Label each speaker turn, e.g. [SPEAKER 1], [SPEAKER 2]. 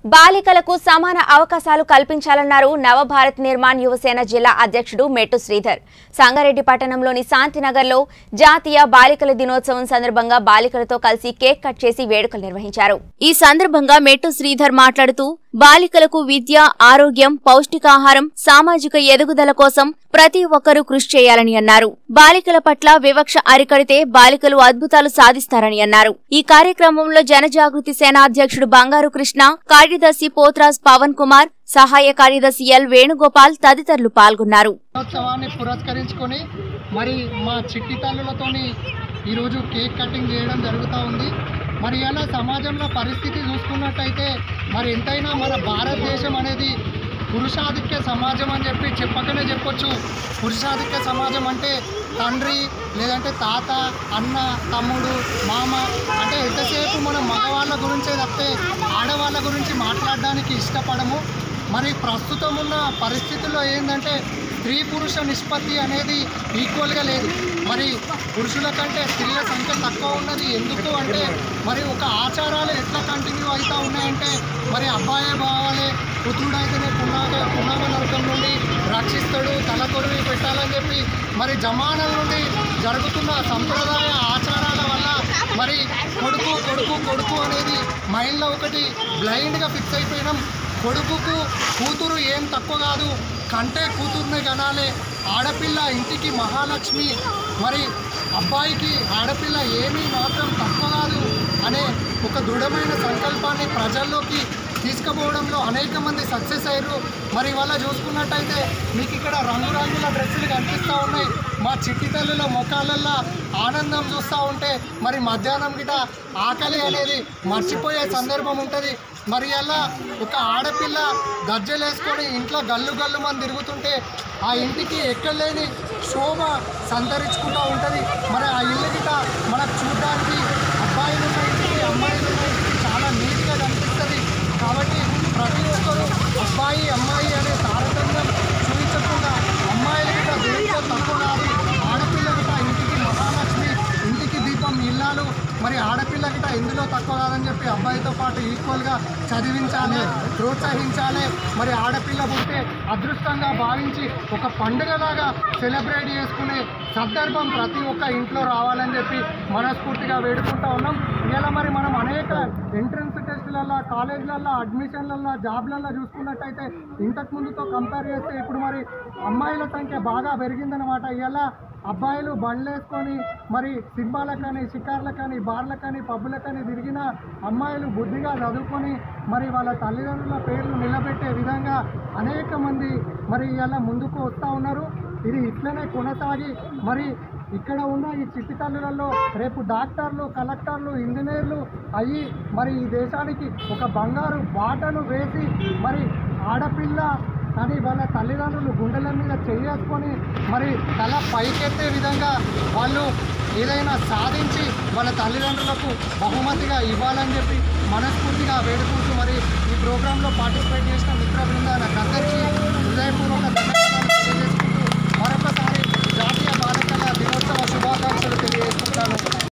[SPEAKER 1] బాలికలకు సమాన అవకాశాలు కల్పించాలన్నారు నవభారత్ నిర్మాణ్ యువసేన జిల్లా అధ్యక్షుడు మెట్టు శ్రీధర్ సంగారెడ్డి పట్టణంలోని శాంతినగర్లో జాతీయ బాలికల దినోత్సవం సందర్భంగా బాలికలతో కలిసి కేక్ కట్ చేసి వేడుకలు నిర్వహించారు ఈ సందర్భంగా మెట్టు శ్రీధర్ మాట్లాడుతూ బాలికలకు విద్య ఆరోగ్యం పౌష్టికాహారం సామాజిక ఎదుగుదల కోసం ప్రతి ఒక్కరూ కృషి చేయాలని అన్నారు బాలికల పట్ల వివక్ష అరికడితే బాలికలు అద్భుతాలు సాధిస్తారని అన్నారు ఈ కార్యక్రమంలో జనజాగృతి సేన అధ్యక్షుడు బంగారు కృష్ణ కార్యదర్శి పోత్రాజ్ పవన్ కుమార్ సహాయ కార్యదర్శి ఎల్ వేణుగోపాల్ తదితరులు పాల్గొన్నారు
[SPEAKER 2] దినోత్సవాన్ని పురస్కరించుకొని మరి మా చిట్టి తల్లులతోని ఈరోజు కేక్ కటింగ్ చేయడం జరుగుతూ ఉంది మరి అలా సమాజంలో పరిస్థితి చూసుకున్నట్టయితే మరి ఎంతైనా మన భారతదేశం అనేది పురుషాధిక్య సమాజం అని చెప్పి చెప్పకనే చెప్పొచ్చు పురుషాధిక్య సమాజం అంటే తండ్రి లేదంటే తాత అన్న తమ్ముడు మామ అంటే ఎంతసేపు మనం మగవాళ్ళ గురించే తప్పితే ఆడవాళ్ళ గురించి మాట్లాడడానికి ఇష్టపడము మరి ప్రస్తుతం ఉన్న పరిస్థితుల్లో ఏంటంటే స్త్రీ పురుష నిష్పత్తి అనేది ఈక్వల్గా లేదు మరి పురుషుల కంటే స్త్రీల సంఖ్య తక్కువ ఉన్నది ఎందుకు అంటే మరి ఒక ఆచారాలు ఎట్లా కంటిన్యూ అవుతూ ఉన్నాయంటే మరి అబ్బాయే బావాలే పుత్రుడైతేనే పునాగ పునాగ నరకం నుండి రక్షిస్తాడు తల కొరివి పెట్టాలని చెప్పి మరి జమానాల నుండి జరుగుతున్న సంప్రదాయ ఆచారాల వల్ల మరి కొడుకు కొడుకు కొడుకు అనేది మైండ్లో ఒకటి బ్లైండ్గా ఫిక్స్ అయిపోయినాం కొడుకుకు కూతురు ఏం తక్కువ కాదు కంటే కూతురునే కనాలే ఆడపిల్ల ఇంటికి మహాలక్ష్మి మరి అబ్బాయికి ఆడపిల్ల ఏమీ మాత్రం తక్కువ కాదు అనే ఒక దృఢమైన సంకల్పాన్ని ప్రజల్లోకి తీసుకుపోవడంలో అనేక మంది సక్సెస్ అయ్యారు మరి ఇవాళ చూసుకున్నట్టయితే మీకు ఇక్కడ రంగురంగుల డ్రెస్సులు కనిపిస్తూ ఉన్నాయి మా చిట్టి తల్లుల ముఖాలల్లో ఆనందం చూస్తూ ఉంటే మరి మధ్యాహ్నం గిట ఆకలి అనేది మర్చిపోయే సందర్భం ఉంటుంది మరి అలా ఒక ఆడపిల్ల గజ్జలేసుకొని ఇంట్లో గల్లు గల్లు మంది తిరుగుతుంటే ఆ ఇంటికి ఎక్కలేని శోభ సంతరించుకుంటూ ఉంటుంది మరి ఆ ఇల్లు గిట మనకు చూడడానికి అబ్బాయిలు ఉన్న ఇంటికి అమ్మాయిలు ఉన్న ఇంటికి చాలా నీట్గా కనిపిస్తుంది కాబట్టి ప్రతి ఒక్కరూ అబ్బాయి అమ్మాయి అనే తారతమ్యం చూపించకుండా అమ్మాయిలు గిట దేంట్లో తక్కువ కాదు ఆడపిల్ల గిట ఇంటికి మహాలక్ష్మి ఇంటికి దీపం ఇల్లాలు మరి ఆడపిల్ల గిట ఎందులో తక్కువ కాదని చెప్పి అబ్బాయితో పాటు ఈక్వల్గా చదివించాలి ప్రోత్సహించాలి మరి ఆడపిల్ల పుట్టే అదృష్టంగా భావించి ఒక పండుగలాగా సెలబ్రేట్ చేసుకునే సందర్భం ప్రతి ఒక్క ఇంట్లో రావాలని చెప్పి మనస్ఫూర్తిగా వేడుకుంటా ఉన్నాం ఇలా మరి మనం అనేక ఎంట్రన్స్ టెస్టులలో కాలేజీలలో అడ్మిషన్లలో జాబ్లలో చూసుకున్నట్టయితే ఇంతకు ముందుతో కంపేర్ చేస్తే ఇప్పుడు మరి అమ్మాయిల సంఖ్య బాగా పెరిగిందనమాట ఇలా అబ్బాయిలు బండ్లు వేసుకొని మరి సినిమాలకని షికార్లకని బార్లకని పబ్బులకని తిరిగిన అమ్మాయిలు బుద్ధిగా చదువుకొని మరి వాళ్ళ తల్లిదండ్రుల పేర్లు నిలబెట్టే విధంగా అనేక మంది మరి ఇలా ముందుకు వస్తూ ఉన్నారు ఇది ఇట్లనే కొనసాగి మరి ఇక్కడ ఉన్న ఈ చిట్టి తల్లులలో రేపు డాక్టర్లు కలెక్టర్లు ఇంజనీర్లు అయ్యి మరి ఈ దేశానికి ఒక బంగారు బాటను వేసి మరి ఆడపిల్ల కానీ వాళ్ళ తల్లిదండ్రులు గుండెల మీద చేసుకొని మరి తల పైకెత్తే విధంగా వాళ్ళు ఏదైనా సాధించి వాళ్ళ తల్లిదండ్రులకు బహుమతిగా ఇవ్వాలని చెప్పి మనస్ఫూర్తిగా వేడుకుంటూ మరి ఈ ప్రోగ్రాంలో పార్టిసిపేట్ చేసిన మిత్ర బృందానికి అందరికీ హృదయపూర్వక ధన్యవాదాలు తెలియజేసుకుంటూ మరొకసారి జాతీయ బాలికల దినోత్సవ శుభాకాంక్షలు తెలియజేసుకుంటాను